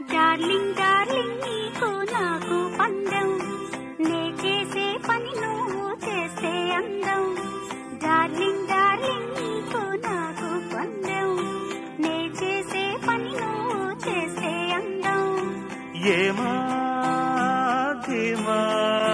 Darling darling నీకు నాకు పందెం నే చేసే పని నువ్వు చేస్తే అందం డార్లింగ్ డార్లింగ్ నీకు నాకు పందెం నే చేసే పని నువ్వు చేస్తే అందం ఏమా ధీమా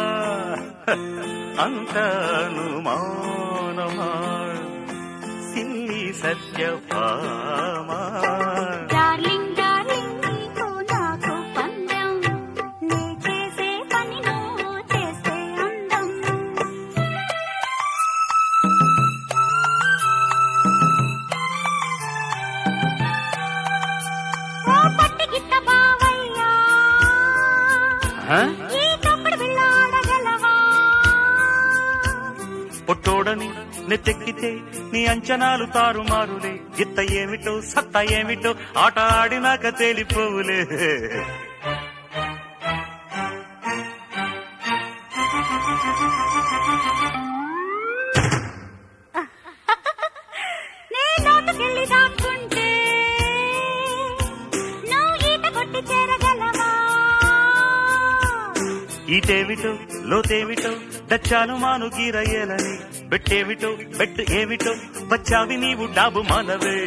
అంతను మౌనమా సిల్లి సత్యభామా డార్లింగ్ డార్లింగ్ నీకు నాకు పందెం నే చేసే పని నువ్వు చేస్తే అందం ఓ పట్టి గిట్ట బావయ్యా హ? ఈ తప్పుడు బిళ్ళాడగలవా పొట్టోడని నెత్తెక్కితే నీ అంచనాలు తారుమారులే గిత్త ఏమిటో సత్తా ఏమిటో ఆట ఆడినాక తేలిపోవులే నే లోతుకెళ్ళి దాక్కుంటే నువ్వు ఈత కొట్టి చేరగలవా ఈటేమిటో లోతేమిటో దచ్చాను మాను గీరయ్యేలని బెట్టేమిటో బెట్టు ఏమిటో వచ్చావి నీవు డాబు మానవే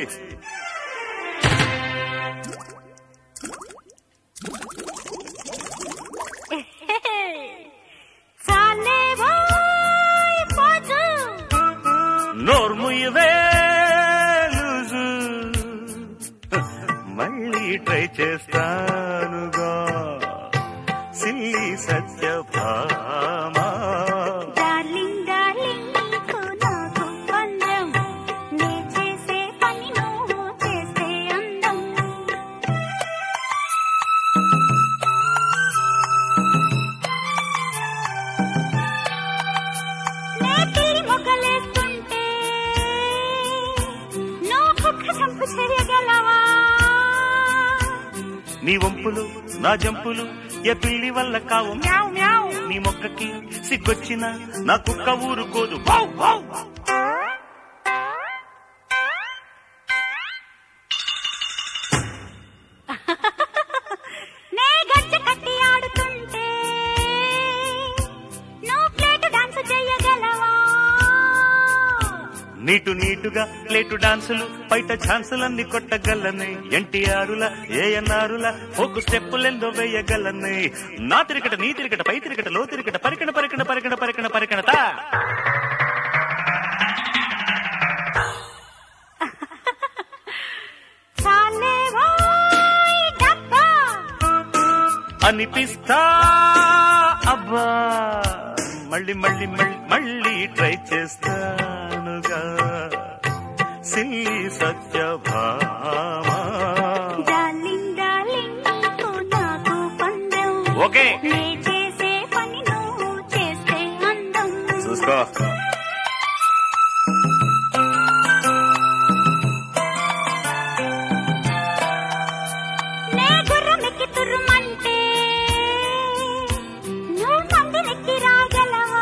చాలే బాయ్ పోజు నోర్ముయవే లూజు మళ్ళీ ట్రై చేస్తానుగా సిల్లి సత్యభామా డార్లింగ్ డార్లింగ్ నీకు నాకు పందెం నే చేసే పని నువ్వు చేస్తే అందం నే పిల్లి మొగ్గలేస్తుంటే నువ్వు కుక్క చంపు చేయగలవా నీ వంపులు నా జంపులు ఏ పిల్లి వల్ల కావు మ్యావ్ మ్యావ్ నీ మొక్కకి సిగ్గొచ్చిన నా కుక్క ఊరుకోదు వావ్ వావ్ నే గజ్జ కట్టి ఆడుతుంటే నువ్వు ప్లేట్ డాన్స్ చేయగలవా నీటు నీటుగా ప్లేటు డాన్సులు బయట ఛాన్సులన్నీ కొట్టగలనే ఎన్టీఆరుల ఏఎన్ఆరుల ఒక స్టెప్పులెందో వేయగలనే నా తిరికట నీ తిరికట పై తిరికట లో తిరికట పరికణ పరికణ పరికణ పరికణ పరికణత చాలే వాయ్ డబ్బా అనిపిస్తా అబ్బా మళ్ళీ మళ్ళీ మళ్ళీ మళ్ళీ ట్రై చేస్తానుగా సిల్లి సత్యభామా డార్లింగ్ డార్లింగ్ నీకు నాకు పందెం ఓకే నే చేసే పని నువ్వు చేస్తే అందం చూసుకో నే గుర్రమెక్కి తుర్రుమంటే నువ్వు మందినెక్కి రాగలవా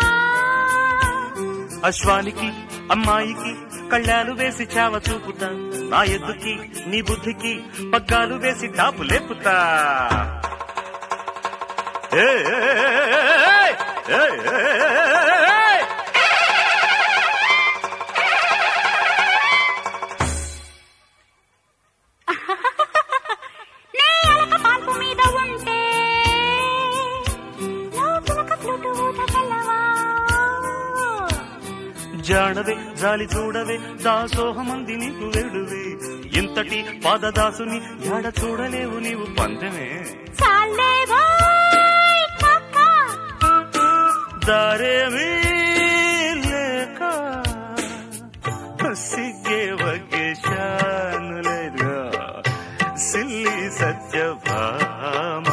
అశ్వానికి అమ్మాయికి కళ్ళాలు వేసి చావ చూపుతా నా ఎద్దుకి నీ బుద్ధికి పగ్గాలు వేసి టాపు లేపుతా ఏ, ఏ, ఏ, ఏ, ఏ, ఏ. నే అలక పాల్పు మీద ఉంటే నువ్వు పులక ఫ్లూటు ఊదగలవా జాడవే జాలి చూడవే దాసోహమంది నీకు వేడువే ఇంతటి పాదదాసుని యాడ చూడలేవు నీవు పందెమే చాలే బాయ్ కాకా దారేమీ లేక సిగ్గే వగ్గేశాను లేదుగా సిల్లి సత్యభామ